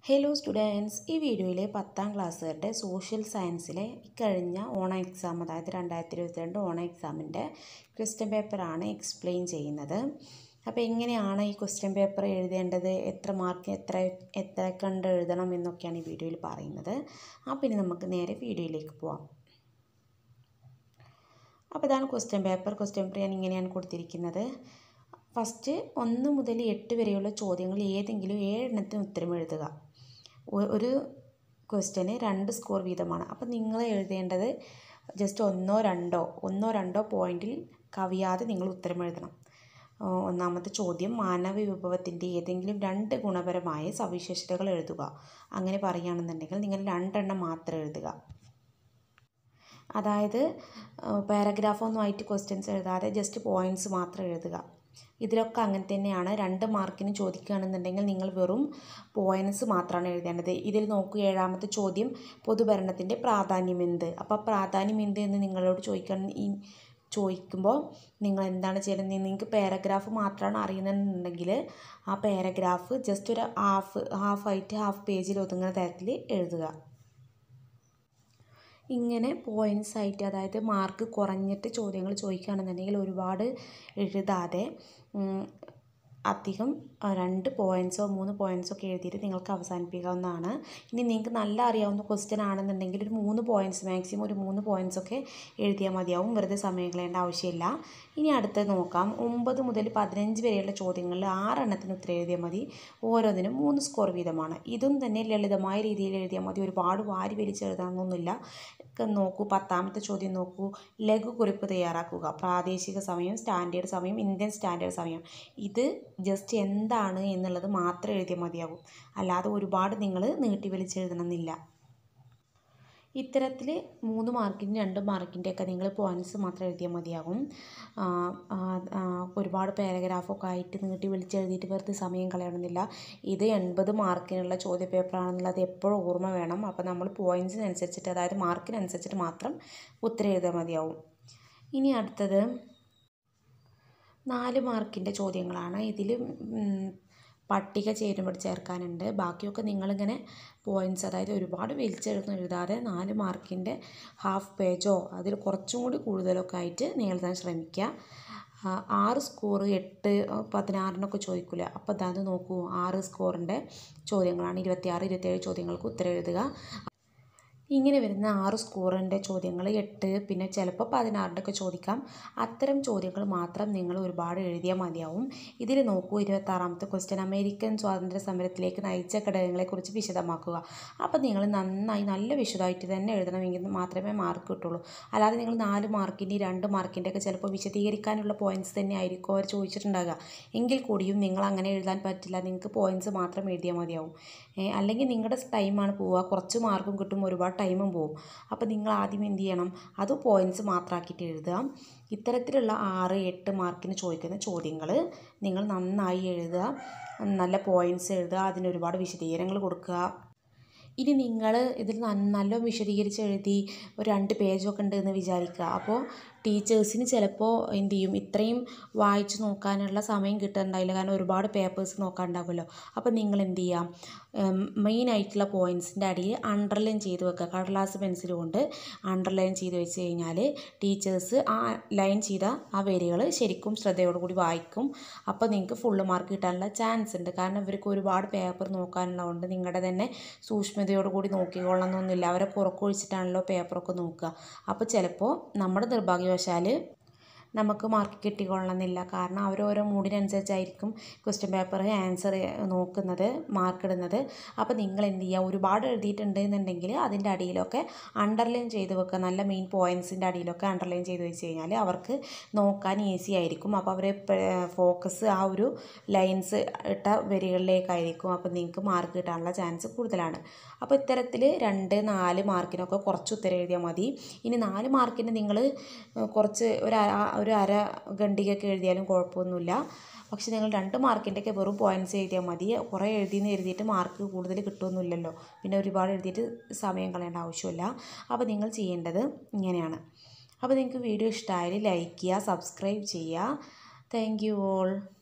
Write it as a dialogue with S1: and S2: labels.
S1: hello students ഈ വീഡിയോയിൽ പത്താം ക്ലാസ്സുകാരുടെ സോഷ്യൽ സയൻസിലെ ഇക്കഴിഞ്ഞ ഓണം എക്സാം അതായത് രണ്ടായിരത്തി ഇരുപത്തിരണ്ട് ഓണം എക്സാമിൻ്റെ ക്വസ്റ്റ്യൻ പേപ്പറാണ് എക്സ്പ്ലെയിൻ ചെയ്യുന്നത് അപ്പോൾ എങ്ങനെയാണ് ഈ ക്വസ്റ്റ്യൻ പേപ്പർ എഴുതേണ്ടത് എത്ര മാർക്ക് എത്ര എത്ര കണ്ട് എഴുതണം എന്നൊക്കെയാണ് ഈ വീഡിയോയിൽ പറയുന്നത് അപ്പോൾ ഇനി നമുക്ക് നേരെ വീഡിയോയിലേക്ക് പോവാം അപ്പോൾ ഇതാണ് ക്വസ്റ്റ്യൻ പേപ്പർ ക്വസ്റ്റ്യൻ പേപ്പർ ഞാൻ ഇങ്ങനെയാണ് കൊടുത്തിരിക്കുന്നത് ഫസ്റ്റ് ഒന്ന് മുതൽ എട്ട് വരെയുള്ള ചോദ്യങ്ങൾ ഏതെങ്കിലും ഏഴെണ്ണത്തിന് ഉത്തരം എഴുതുക ഒ- ഒരു ക്വസ്റ്റ്യന് രണ്ട് സ്കോർ വീതമാണ് അപ്പോൾ നിങ്ങൾ എഴുതേണ്ടത് ജസ്റ്റ് ഒന്നോ രണ്ടോ ഒന്നോ രണ്ടോ പോയിന്റിൽ കവിയാതെ നിങ്ങൾ ഉത്തരം എഴുതണം ആ, ഒന്നാമത്തെ ചോദ്യം മാനവ വിഭവത്തിൻ്റെ ഏതെങ്കിലും രണ്ട് ഗുണപരമായ സവിശേഷതകൾ എഴുതുക അങ്ങനെ പറയുകയാണെന്നുണ്ടെങ്കിൽ നിങ്ങൾ രണ്ടെണ്ണം മാത്രം എഴുതുക അതായത് പാരഗ്രാഫൊന്നും ആയിട്ട് ക്വസ്റ്റ്യൻസ് എഴുതാതെ ജസ്റ്റ് പോയിൻറ്റ്സ് മാത്രം എഴുതുക ഇതിലൊക്കെ അങ്ങനെ തന്നെയാണ് രണ്ട് മാർക്കിന് ചോദിക്കുകയാണെന്നുണ്ടെങ്കിൽ നിങ്ങൾ വെറും പോയിൻറ്റ്സ് മാത്രമാണ് എഴുതേണ്ടത് ഇതിൽ നോക്കൂ ഏഴാമത്തെ ചോദ്യം പൊതുഭരണത്തിൻ്റെ പ്രാധാന്യം എന്ത് അപ്പോൾ പ്രാധാന്യം എന്ത് എന്ന് നിങ്ങളോട് ചോദിക്കാൻ ഈ ചോദിക്കുമ്പോൾ നിങ്ങൾ എന്താണ് ചെയ്യുന്നത് നിങ്ങൾക്ക് പാരഗ്രാഫ് മാത്രമാണ് അറിയുന്നതെന്നുണ്ടെങ്കിൽ ആ പാരഗ്രാഫ് ജസ്റ്റ് ഒരു ഹാഫ് ഹാഫായിട്ട് ഹാഫ് പേജിൽ ഒതുങ്ങുന്ന തരത്തിൽ എഴുതുക ഇങ്ങനെ പോയിൻറ്റ്സ് ആയിട്ട് അതായത് മാർക്ക് കുറഞ്ഞിട്ട് ചോദ്യങ്ങൾ ചോദിക്കുകയാണെന്നുണ്ടെങ്കിൽ ഒരുപാട് എഴുതാതെ ഉം, അധികം ആ, രണ്ട് പോയിൻറ്റ്സോ മൂന്ന് പോയിൻറ്റ്സോ ഒക്കെ എഴുതിയിട്ട് നിങ്ങൾക്ക് അവസാനിപ്പിക്കാവുന്നതാണ് ഇനി നിങ്ങൾക്ക് നല്ല അറിയാവുന്ന ക്വസ്റ്റ്യൻ ആണെന്നുണ്ടെങ്കിൽ ഒരു മൂന്ന് പോയിൻറ്റ്സ് മാക്സിമം ഒരു മൂന്ന് പോയിൻറ്റ്സ് ഒക്കെ എഴുതിയാൽ മതിയാവും വെറുതെ സമയം കളയേണ്ട ആവശ്യമില്ല ഇനി അടുത്തത് നോക്കാം ഒമ്പത് മുതൽ പതിനഞ്ച് വരെയുള്ള ചോദ്യങ്ങളിൽ ആറെണ്ണത്തിന് ഉത്തരം എഴുതിയാൽ മതി ഓരോന്നിനും മൂന്ന് സ്കോർ വീതമാണ് ഇതും തന്നെ ലളിതമായ രീതിയിൽ എഴുതിയാൽ മതി ഒരുപാട് വാരി വലിച്ചെഴുതാനൊന്നുമില്ല ഒക്കെ നോക്കൂ പത്താമത്തെ ചോദ്യം നോക്കൂ ലഘുകുറിപ്പ് തയ്യാറാക്കുക പ്രാദേശിക സമയം സ്റ്റാൻഡേർഡ് സമയം ഇന്ത്യൻ സ്റ്റാൻഡേർഡ് സമയം ഇത് ജസ്റ്റ് എന്താണ് എന്നുള്ളത് മാത്രം എഴുതിയാൽ മതിയാകും അല്ലാതെ ഒരുപാട് നിങ്ങൾ നീട്ടി വലിച്ചെഴുതണമെന്നില്ല ഇത്തരത്തിൽ മൂന്ന് മാർക്കിന് രണ്ട് മാർക്കിൻ്റെ ഒക്കെ നിങ്ങൾ പോയിൻറ്റ്സ് മാത്രം എഴുതിയാൽ മതിയാകും ആ, ആ, ആ, ഒരുപാട് പാരഗ്രാഫൊക്കെ ആയിട്ട് നീട്ടി വിളിച്ചെഴുതിയിട്ട് വെറുതെ സമയം കളയണമെന്നില്ല ഇത് എൺപത് മാർക്കിനുള്ള ചോദ്യ പേപ്പറാണെന്നുള്ളത് എപ്പോഴും ഓർമ്മ വേണം അപ്പോൾ നമ്മൾ പോയിൻറ്റ്സിനനുസരിച്ചിട്ട് അതായത് മാർക്കിനനുസരിച്ചിട്ട് മാത്രം ഉത്തരം എഴുതിയാൽ മതിയാവും ഇനി അടുത്തത് നാല് മാർക്കിൻ്റെ ചോദ്യങ്ങളാണ് ഇതിൽ പട്ടിക ചേരുമ്പോൾ ചേർക്കാനുണ്ട് ബാക്കിയൊക്കെ നിങ്ങളിങ്ങനെ പോയിൻറ്റ്സ് അതായത് ഒരുപാട് വലിച്ചെഴുതുന്ന എഴുതാതെ നാല് മാർക്കിൻ്റെ ഹാഫ് പേജോ അതിൽ കുറച്ചും കൂടി കൂടുതലൊക്കെ ആയിട്ട് നിങ്ങൾ എഴുതാൻ ശ്രമിക്കുക ആ, ആറ് സ്കോർ എട്ട് പതിനാറിനൊക്കെ ചോദിക്കില്ല അപ്പോൾ അതായത് നോക്കൂ ആറ് സ്കോറിൻ്റെ ചോദ്യങ്ങളാണ് ഇരുപത്തിയാറ് ഇരുപത്തേഴ് ചോദ്യങ്ങൾക്ക് ഉത്തരം എഴുതുക ഇങ്ങനെ വരുന്ന ആറ് സ്കോറിൻ്റെ ചോദ്യങ്ങൾ എട്ട് പിന്നെ ചിലപ്പോൾ പതിനാറിൻ്റെ ഒക്കെ ചോദിക്കാം അത്തരം ചോദ്യങ്ങൾ മാത്രം നിങ്ങൾ ഒരുപാട് എഴുതിയാൽ മതിയാവും ഇതിൽ നോക്കൂ ഇരുപത്താറാമത്തെ ക്വസ്റ്റ്യൻ അമേരിക്കൻ സ്വാതന്ത്ര്യ സമരത്തിലേക്ക് നയിച്ച ഘടകങ്ങളെക്കുറിച്ച് വിശദമാക്കുക അപ്പോൾ നിങ്ങൾ നന്നായി നല്ല വിശദമായിട്ട് തന്നെ എഴുതണമെങ്കിൽ മാത്രമേ മാർക്ക് കിട്ടുള്ളൂ അല്ലാതെ നിങ്ങൾ നാല് മാർക്കിൻ്റെ രണ്ട് മാർക്കിൻ്റെ ഒക്കെ ചിലപ്പോൾ വിശദീകരിക്കാനുള്ള പോയിൻറ്റ്സ് തന്നെ ആയിരിക്കും അവർ ചോദിച്ചിട്ടുണ്ടാകുക എങ്കിൽ കൂടിയും നിങ്ങൾ അങ്ങനെ എഴുതാൻ പറ്റില്ല നിങ്ങൾക്ക് പോയിൻറ്റ്സ് മാത്രം എഴുതിയാൽ മതിയാവും ഏ, അല്ലെങ്കിൽ നിങ്ങളുടെ ടൈമാണ് പോവുക കുറച്ച് മാർക്കും കിട്ടും ഒരുപാട് ടൈമും പോവും അപ്പോൾ നിങ്ങൾ ആദ്യം എന്ത് ചെയ്യണം അത് പോയിൻറ്റ്സ് മാത്രമാക്കിയിട്ട് എഴുതുക ഇത്തരത്തിലുള്ള ആറ് എട്ട് മാർക്കിന് ചോദിക്കുന്ന ചോദ്യങ്ങൾ നിങ്ങൾ നന്നായി എഴുതുക നല്ല പോയിൻറ്റ്സ് എഴുതുക അതിന് ഒരുപാട് വിശദീകരണങ്ങൾ കൊടുക്കുക ഇനി നിങ്ങൾ ഇതിൽ നന്ന- നല്ല വിശദീകരിച്ച് എഴുതി ഒരു രണ്ട് പേജൊക്കെ ഉണ്ട് എന്ന് വിചാരിക്കുക അപ്പോൾ ടീച്ചേഴ്സിന് ചിലപ്പോൾ എന്ത് ചെയ്യും ഇത്രയും വായിച്ച് നോക്കാനുള്ള സമയം കിട്ടുന്നുണ്ടാവില്ല കാരണം ഒരുപാട് പേപ്പേഴ്സ് നോക്കാനുണ്ടാവുമല്ലോ അപ്പോൾ നിങ്ങൾ എന്ത് ചെയ്യാം മെയിൻ ആയിട്ടുള്ള പോയിൻറ്റ്സിൻ്റെ അടിയിൽ അണ്ടർലൈൻ ചെയ്ത് വെക്കുക കടലാസ് പെൻസിൽ കൊണ്ട് അണ്ടർലൈൻ ചെയ്ത് വെച്ച് കഴിഞ്ഞാൽ ടീച്ചേഴ്സ് ആ ലൈൻ ചെയ്ത ആ വരികൾ ശരിക്കും ശ്രദ്ധയോടു കൂടി വായിക്കും അപ്പോൾ നിങ്ങൾക്ക് ഫുള്ള് മാർക്ക് കിട്ടാനുള്ള ചാൻസ് ഉണ്ട് കാരണം ഇവർക്ക് ഒരുപാട് പേപ്പർ നോക്കാനുള്ളതുകൊണ്ട് നിങ്ങളുടെ തന്നെ സൂക്ഷ്മതയോടു കൂടി നോക്കിക്കൊള്ളണമെന്നൊന്നുമില്ല അവരെ പുറക്കൊഴിച്ചിട്ടാണല്ലോ പേപ്പറൊക്കെ നോക്കുക അപ്പോൾ ചിലപ്പോൾ നമ്മുടെ നിർഭാഗ്യവശാൽ നമുക്ക് മാർക്ക് കിട്ടിക്കൊള്ളണമെന്നില്ല കാരണം അവർ ഓരോ മൂഡിനനുസരിച്ചായിരിക്കും ക്വസ്റ്റ്യൻ പേപ്പർ ആൻസർ നോക്കുന്നത് മാർക്ക് ഇടുന്നത് അപ്പോൾ നിങ്ങൾ എന്ത് ചെയ്യുക ഒരുപാട് എഴുതിയിട്ടുണ്ട് എന്നുണ്ടെങ്കിൽ അതിൻ്റെ അടിയിലൊക്കെ അണ്ടർലൈൻ ചെയ്ത് വെക്കുക നല്ല മെയിൻ പോയിൻറ്റ്സിൻ്റെ അടിയിലൊക്കെ അണ്ടർലൈൻ ചെയ്ത് വെച്ച് കഴിഞ്ഞാൽ അവർക്ക് നോക്കാൻ ഈസി ആയിരിക്കും അപ്പോൾ അവരെ ഫോക്കസ് ആ ഒരു ലൈൻസ് ഇട്ട വരികളിലേക്കായിരിക്കും അപ്പോൾ നിങ്ങൾക്ക് മാർക്ക് കിട്ടാനുള്ള ചാൻസ് കൂടുതലാണ് അപ്പോൾ ഇത്തരത്തിൽ രണ്ട് നാല് മാർക്കിനൊക്കെ കുറച്ച് ഉത്തരം എഴുതിയാൽ മതി ഇനി നാല് മാർക്കിന് നിങ്ങൾ കുറച്ച് ഒരു അര- ഒരു അര ഖണ്ഡികയൊക്കെ എഴുതിയാലും കുഴപ്പമൊന്നുമില്ല പക്ഷെ നിങ്ങൾ രണ്ട് മാർക്കിൻ്റെ ഒക്കെ വെറും പോയിൻറ്റ്സ് എഴുതിയാൽ മതി കുറേ എഴുതിയെന്ന് എഴുതിയിട്ട് മാർക്ക് കൂടുതൽ കിട്ടുമൊന്നുമില്ലല്ലോ പിന്നെ ഒരുപാട് എഴുതിയിട്ട് സമയം കളയേണ്ട ആവശ്യമില്ല അപ്പോൾ നിങ്ങൾ ചെയ്യേണ്ടത് ഇങ്ങനെയാണ് അപ്പോൾ നിങ്ങൾക്ക് വീഡിയോ ഇഷ്ടമായാൽ ലൈക്ക് ചെയ്യുക സബ്സ്ക്രൈബ് ചെയ്യുക താങ്ക് യു ഓൾ